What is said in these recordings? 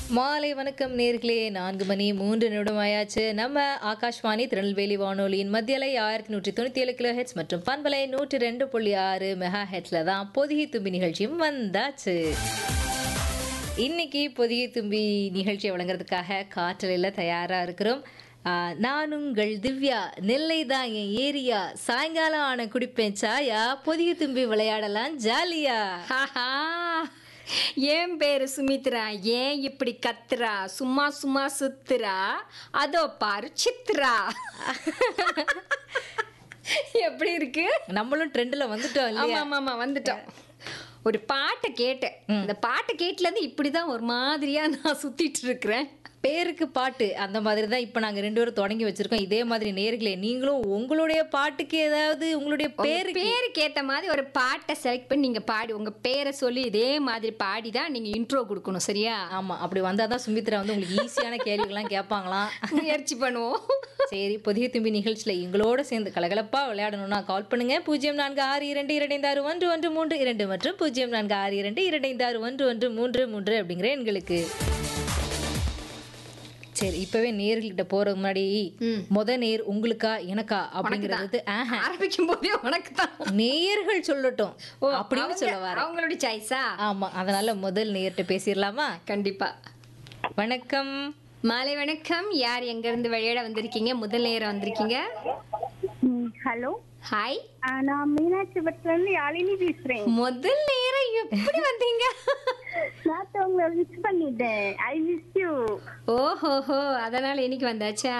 மாலை வணக்கம் நேர்களே நான்கு மணி மூன்று நிமிடம் ஆயாச்சு நம்ம ஆகாஷ்வாணி திருநெல்வேலி வானொலியின் மத்தியலை ஆயிரத்தி நூற்றி தொண்ணூற்றி ஏழு கிலோ ஹெட்ஸ் மற்றும் பண்பலை நூற்றி ரெண்டு புள்ளி ஆறு மெகா ஹெட்ஸ்ல தான் பொதிகை தும்பி நிகழ்ச்சியும் வந்தாச்சு இன்னைக்கு பொதிகை தும்பி நிகழ்ச்சியை வழங்குறதுக்காக காற்றலையில் தயாராக இருக்கிறோம் ஆ, நான் உங்கள் திவ்யா நெல்லை தான் என் ஏரியா சாயங்காலம் ஆன குடிப்பேன் சாயா பொதிகை தும்பி விளையாடலாம் ஜாலியா ஹாஹா ஏன் பேரு சுமித்ரா ஏன் இப்படி கத்துறா சும்மா சும்மா சுத்துறா அதோ பாரு சித்ரா எப்படி இருக்கு நம்மளும் ட்ரெண்டில் வந்துட்டோம் ஆமா இல்லையா ஆமா ஆமா வந்துட்டோம் ஒரு பாட்டை கேட்டேன் இந்த பாட்டை கேட்டுல இருந்து இப்படிதான் ஒரு மாதிரியா நான் சுத்திட்டு இருக்கிறேன் பேருக்கு பாட்டு அந்த மாதிரி தான் இப்போ நாங்கள் ரெண்டு பேரும் தொடங்கி வச்சிருக்கோம் இதே மாதிரி நேர்களே நீங்களும் உங்களுடைய பாட்டுக்கு ஏதாவது உங்களுடைய பேரு பேருக்கு பேருக்கு ஏத்த மாதிரி ஒரு பாட்டை செலக்ட் பண்ணி நீங்க பாடி உங்க பேரை சொல்லி இதே மாதிரி பாடி தான் நீங்க இன்ட்ரோ கொடுக்கணும் சரியா ஆமாம் அப்படி வந்தால் தான் சுமித்ரா வந்து உங்களுக்கு ஈஸியான கேள்விகள்லாம் கேட்பாங்களாம் முயற்சி பண்ணுவோம் சரி புதிய தும்பி நிகழ்ச்சியில் எங்களோட சேர்ந்து கலகலப்பாக விளையாடணும்னா கால் பண்ணுங்க பூஜ்ஜியம் நான்கு ஆறு இரண்டு இரண்டு ஆறு ஒன்று ஒன்று மூன்று இரண்டு மற்றும் பூஜ்ஜியம் நான்கு ஆறு இரண்டு இரண்டு ஆறு ஒன்று ஒன்று மூன்று மூன்று அப்படிங்கிற எங்களுக்கு சரி இப்பவே நேர்கிட்ட போறதுக்கு முன்னாடி ம். முத நேர் உங்களுக்கா எனக்கா அப்படிங்கிறது ஆஹா ஆரம்பிக்கும் போதே உனக்கு தான் நேயர்கள் சொல்லட்டும் அப்படின்னு சொல்ல வர அவங்களுடைய சாய்ஸா ஆமா அதனால முதல் நேயர்கிட்ட பேசிடலாமா கண்டிப்பா வணக்கம் மாலை வணக்கம் யார் எங்க இருந்து விளையாட வந்திருக்கீங்க முதல் நேரம் வந்திருக்கீங்க ம், ஹலோ ஹாய் ஆ, நான் மீனாட்சி பட்டில இருந்து யாழினி பேசுறேன் முதல் நேரம் எப்படி வந்தீங்க நான் உங்களை மிஸ் பண்ணிட்டேன் ஐ மிஸ் யூ ஓஹோஹோ அதனால இன்னைக்கு வந்தாச்சா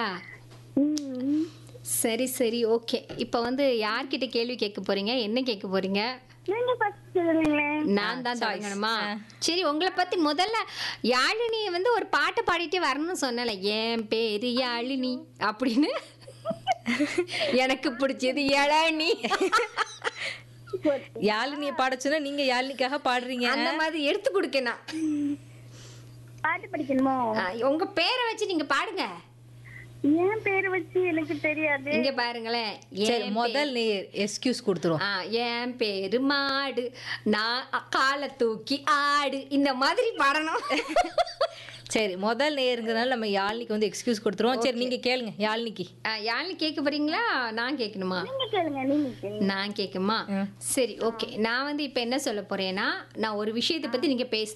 சரி சரி ஓகே இப்போ வந்து யார்கிட்ட கேள்வி கேட்க போறீங்க என்ன கேட்க போறீங்க நீங்க ஃபர்ஸ்ட் சொல்லுங்களேன் நான் தான் தொடங்கணுமா சரி உங்களை பத்தி முதல்ல யாழினி வந்து ஒரு பாட்டு பாடிட்டே வரணும்னு சொன்னல என் பேரு யாழினி அப்படின்னு எனக்கு பிடிச்சது இளநீ யாழினியை பாடச்சுன்னா நீங்க யாழினிக்காக பாடுறீங்க அந்த மாதிரி எடுத்து கொடுக்கணும் பாட்டு படிக்கணுமோ ஆ, உங்க பேரை வச்சு நீங்க பாடுங்க என் பேரு வச்சு எனக்கு தெரியாது இங்க பாருங்களேன் சரி என் முதல் நேர் எஸ்கியூஸ் கொடுத்துருவோம் ஆ, என் பேரு மாடு நான் காலை தூக்கி ஆடு இந்த மாதிரி பாடணும் சரி முதல் நேருங்கிறதுனால நம்ம யாழினிக்கு வந்து எக்ஸ்கியூஸ் கொடுத்துருவோம் சரி நீங்க கேளுங்க யாழினிக்கு ஆ, யாழினி கேட்க போறீங்களா நான் கேட்கணுமா நீங்க கேளுங்க நீங்க கேளுங்க நான் கேட்குமா சரி ஓகே நான் வந்து இப்போ என்ன சொல்ல போறேன்னா நான் ஒரு விஷயத்தை பத்தி நீங்க பேச